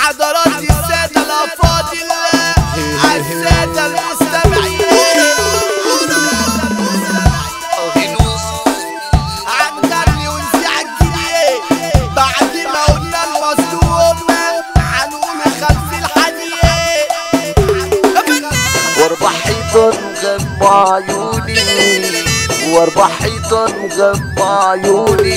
حضرات السادة الأفاضل السادة المستمعين عن قرني ونزيع الجديد بعد ما قلنا المظلوم هنقول خلف الحديد واربع حيطان مغمى عيوني واربع حيطان مغمى عيوني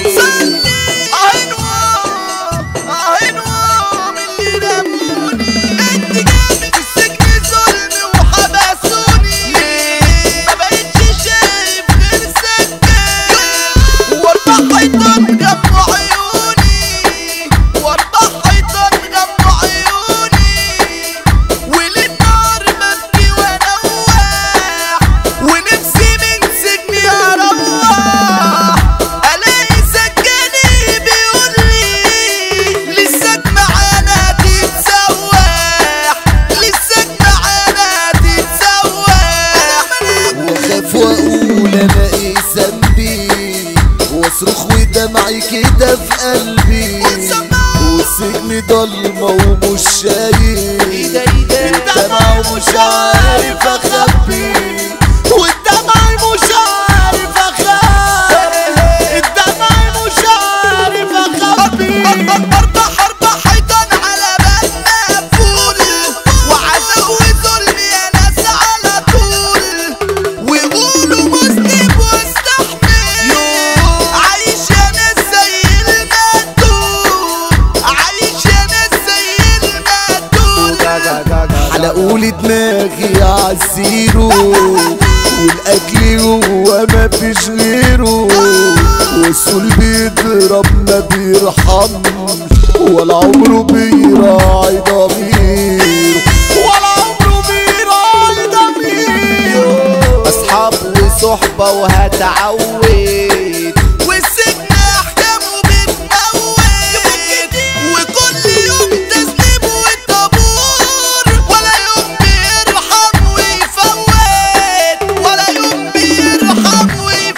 ونفسي من سجني اروح الاقي سجاني بيقول لي لسك معانا تتسوح لسك معانا تتسوح واخاف واقول انا ايه ذنبي واصرخ ودمعي كده في قلبي والسجن ضلمة ومش شايف الدمع ومش عارف اخبي والدمع مش عارف اخبي الدمع مش عارف اخبي أربع أربع حيطان على بال مقفول وعزاء وظلم يا ناس على طول ويقولوا مذنب واستحمل عايش يا ناس زي المقتول عايش يا ناس زي المقتول حلقولي دماغي عالزيرو والاكل هو ما فيش غيره والسول بيضرب ما بيرحمش ولا عمره بيراعي ضميره ولا عمره بيراعي ضميره اصحاب وصحبة وهتعود والسجن احكامه بتموت وكل يوم تسليم والطابور ولا يوم بيرحم ويفوت ولا يوم بيرحم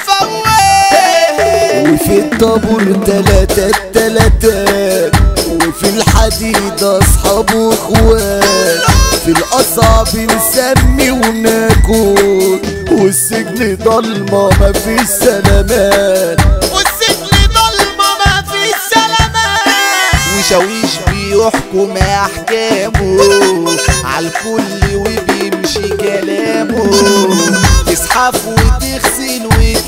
ويفوت وفي الطابور تلاتة التلاتات وفي الحديد اصحاب واخوات في الاصعب نسمي وناكل والسجن ضلمة مفيش سلامات والسجن ضلمة ما في سلامات وشاويش بيحكم احكامه عالكل وبيمشي كلامه تزحف وتغسل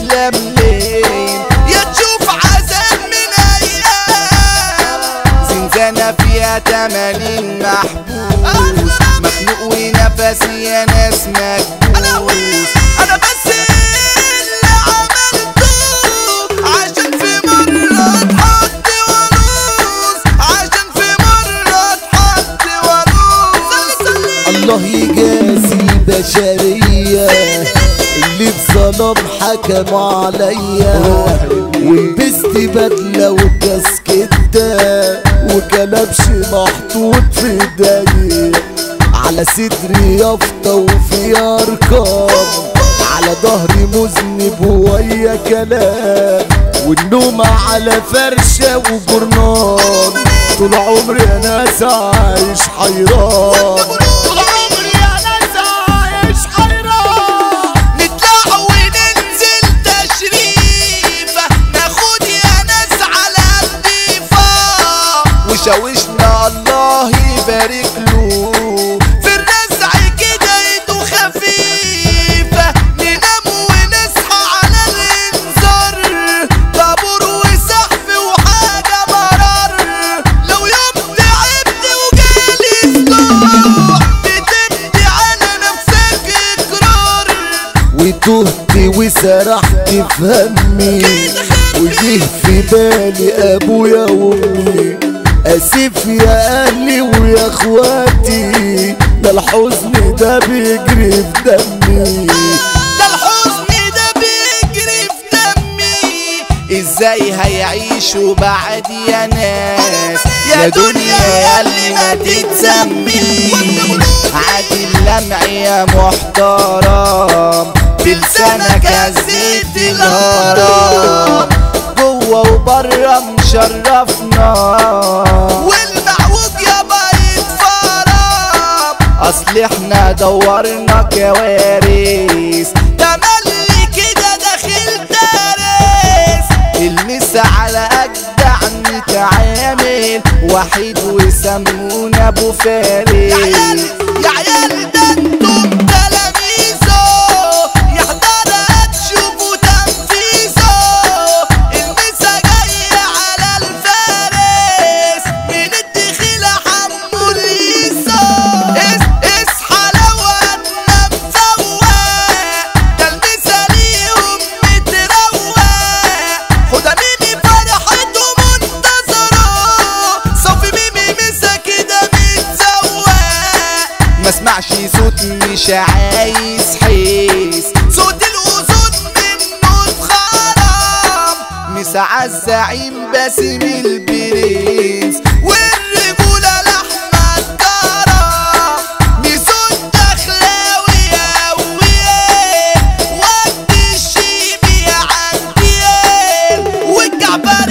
وتلملم يا تشوف عذاب من ايام زنزانة فيها تمانين محبوس مخنوق ونفسي يا ناس مكبوس انا بس اللي عملته عشان في مرة اتحط ونوس عشان في مرة اتحط ونوس الله يجازي البشرية اللي اتظلم حكموا عليا ولبست بدلة وكاسكتة وكلبش محطوط في ايديا على صدري يافطة وفي ارقام على ظهري مذنب ويا كلام والنوم على فرشة وجرنان طول عمري يا ناس عايش حيران طول عمري انا عايش حيران نطلع وننزل تشريفة ناخد يا ناس على الضيفة وشاوشنا الله يبارك له في الرزع كده ايده خفيفة ننام ونصحى على الانذار طابور وسحب وحاجة مرار لو يوم تعبت وجالي صداع بتبدي على نفسك اقرار وتهت وسرحت في همي وجه في بالي ابويا وامي اسف يا اهلي ويا اخواتي ده الحزن ده بيجري في دمي ده الحزن ده بيجري في دمي ازاي هيعيشوا بعد يا ناس يا دنيا يا اللي ما تتسمي عادي اللمع يا محترم بلسانك هزيت الهرم جوه وبره مشرفنا والمعوج يا باي اصل احنا دورنا كوارث تملي كده داخل دارس المس على اجدع متعامل وحيد ويسمونا ابو فارس يا عيال يا عيال ده انتم تلاميذه يحضرها تشوفوا تنفيذه المسا جاية على الفارس من الدخيلة حمو الريسو اس اصحى لو انا مفوق ده المسا ليهم متروق خدها ميمي فرحته منتظرة صافي ميمي مسا كده متزوق ما اسمعش صوت مش عايز حيس صوت الأذن منه اتخرم مسع الزعيم باسم البرنس والرجولة لأحمد كرم ميزون دخلاوي قوية ودي الشيبي عندي والجعبر